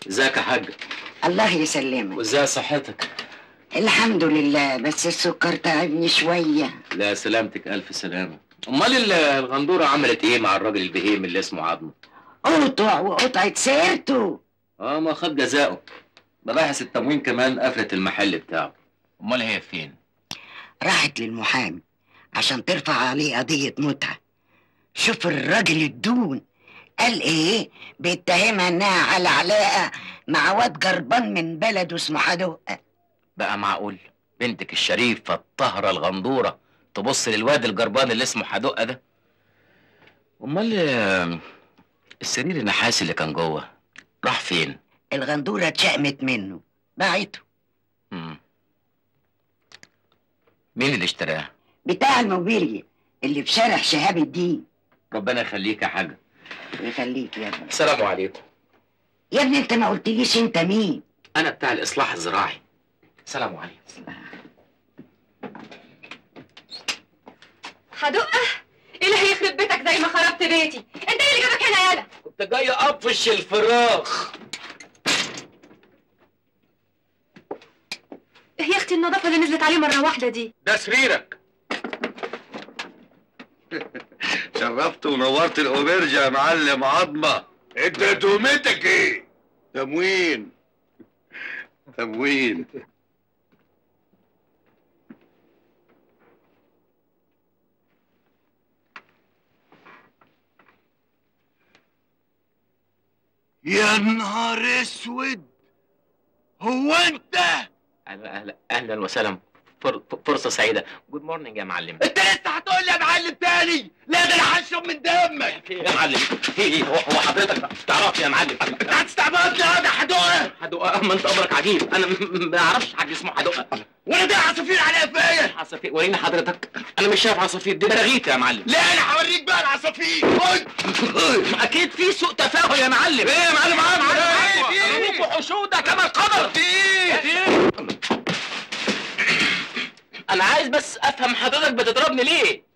ازيك يا حاج الله يسلمك وازاي صحتك الحمد لله بس السكر تعبني شوية لا سلامتك الف سلامه امال ال- الغندوره عملت ايه مع الراجل البهيم اللي اسمه عظمه قطع وقطعة سيرته اه ما خد جزاؤه مباحث التموين كمان قفلت المحل بتاعه امال هي فين راحت للمحامي عشان ترفع عليه قضية متعة شوف الراجل الدون قال ايه بيتهمها انها على علاقة مع واد جربان من بلده اسمه حدوقة بقى معقول بنتك الشريفه الطاهره الغندوره تبص للواد الجربان اللي اسمه حدقه ده امال آه، السرير النحاسي اللي كان جوه راح فين الغندورة اتشقمت منه باعته مم. مين اللي اشتراه بتاع الموبيليا اللي في شارع شهاب الدين ربنا يخليك يا حاج يخليك يا ابني السلام عليكم يا ابني انت ما قلتليش انت مين انا بتاع الاصلاح الزراعي السلام عليكم حدقة ايه اللي هيخرب بيتك زي ما خربت بيتي انت ايه اللي جابك هنا يالا كنت جاي اطفش الفراخ ايه يا اختي النظافة اللي نزلت عليه مرة واحدة دي ده سريرك شرفت ونورت الاوبرج يا معلم عظمه انت تهمتك ايه؟ تموين تموين يا نهار اسود هو انت اهلا اهلا اهلا وسهلا فر... فرصه سعيده جود مورنينج يا معلم انت لسه هتقول لي يا معلم تاني لا ده انا هشرب من دمك في ايه يا معلم في ايه هو, هو حضرتك تعرفني يا معلم انت هتستعبطني هذا حدوقه حدقه ما انت امرك عجيب انا م- م- ما اعرفش حاجه اسمه حدقه وانا ده عصافير على قفايا عصافير وريني حضرتك انا مش شايف عصافير دي براغيث يا معلم لا انا هوريك بقى العصافير خد اكيد في سوء تفاهم يا معلم ايه يا معلم عم معلم ايه في ايه ابوك حشوده كما القمر في ايه انا عايز بس افهم حضرتك بتضربني ليه